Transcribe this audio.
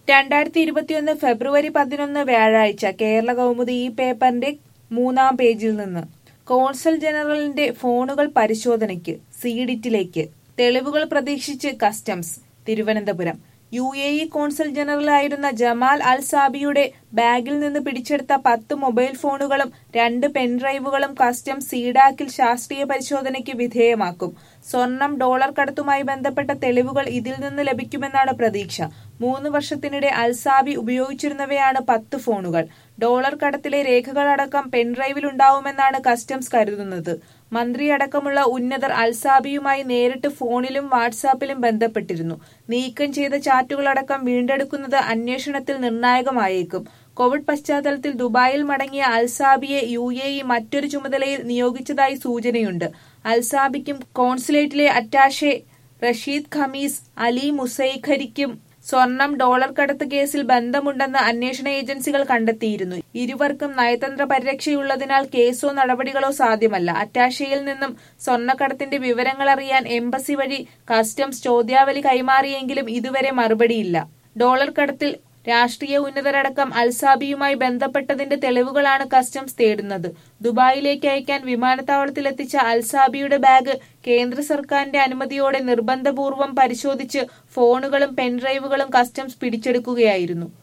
രണ്ടായിരത്തി ഇരുപത്തിയൊന്ന് ഫെബ്രുവരി പതിനൊന്ന് വ്യാഴാഴ്ച കേരള കൗമുദി ഈ പേപ്പറിന്റെ മൂന്നാം പേജിൽ നിന്ന് കോൺസൽ ജനറലിന്റെ ഫോണുകൾ പരിശോധനയ്ക്ക് സീഡിറ്റിലേക്ക് തെളിവുകൾ പ്രതീക്ഷിച്ച് customs Thiruvananthapuram U A E consul ജനറലായിരുന്ന ജമാൽ അൽ സാബിയുടെ ബാഗിൽ നിന്ന് പിടിച്ചെടുത്ത പത്ത് മൊബൈൽ ഫോണുകളും രണ്ട് പെൻഡ്രൈവുകളും കസ്റ്റംസ് സീഡാക്കിൽ ശാസ്ത്രീയ പരിശോധനയ്ക്ക് വിധേയമാക്കും സ്വർണം ഡോളർ കടത്തുമായി ബന്ധപ്പെട്ട തെളിവുകൾ ഇതിൽ നിന്ന് ലഭിക്കുമെന്നാണ് പ്രതീക്ഷ മൂന്ന് വർഷത്തിനിടെ അൽസാബി ഉപയോഗിച്ചിരുന്നവയാണ് പത്ത് ഫോണുകൾ ഡോളർ കടത്തിലെ രേഖകളടക്കം പെൻഡ്രൈവിലുണ്ടാവുമെന്നാണ് കസ്റ്റംസ് കരുതുന്നത് മന്ത്രിയടക്കമുള്ള ഉന്നതർ അൽസാബിയുമായി നേരിട്ട് ഫോണിലും വാട്സാപ്പിലും ബന്ധപ്പെട്ടിരുന്നു നീക്കം ചെയ്ത ചാറ്റുകളടക്കം വീണ്ടെടുക്കുന്നത് അന്വേഷണത്തിൽ നിർണായകമായേക്കും കോവിഡ് പശ്ചാത്തലത്തിൽ ദുബായിൽ മടങ്ങിയ അൽസാബിയെ യു എ ഇ മറ്റൊരു ചുമതലയിൽ നിയോഗിച്ചതായി സൂചനയുണ്ട് അൽസാബിക്കും കോൺസുലേറ്റിലെ അറ്റാഷെ റഷീദ് ഖമീസ് അലി മുസൈഖരിക്കും സ്വർണം ഡോളർ കടത്ത് കേസിൽ ബന്ധമുണ്ടെന്ന് അന്വേഷണ ഏജൻസികൾ കണ്ടെത്തിയിരുന്നു ഇരുവർക്കും നയതന്ത്ര പരിരക്ഷയുള്ളതിനാൽ കേസോ നടപടികളോ സാധ്യമല്ല അറ്റാഷയിൽ നിന്നും സ്വർണ്ണക്കടത്തിന്റെ വിവരങ്ങൾ അറിയാൻ എംബസി വഴി കസ്റ്റംസ് ചോദ്യാവലി കൈമാറിയെങ്കിലും ഇതുവരെ മറുപടിയില്ല ഡോളർ കടത്തിൽ രാഷ്ട്രീയ ഉന്നതരടക്കം അൽസാബിയുമായി ബന്ധപ്പെട്ടതിന്റെ തെളിവുകളാണ് കസ്റ്റംസ് തേടുന്നത് ദുബായിലേക്ക് അയക്കാൻ വിമാനത്താവളത്തിലെത്തിച്ച അൽസാബിയുടെ ബാഗ് കേന്ദ്ര സർക്കാരിന്റെ അനുമതിയോടെ നിർബന്ധപൂർവ്വം പരിശോധിച്ച് ഫോണുകളും പെൻഡ്രൈവുകളും കസ്റ്റംസ് പിടിച്ചെടുക്കുകയായിരുന്നു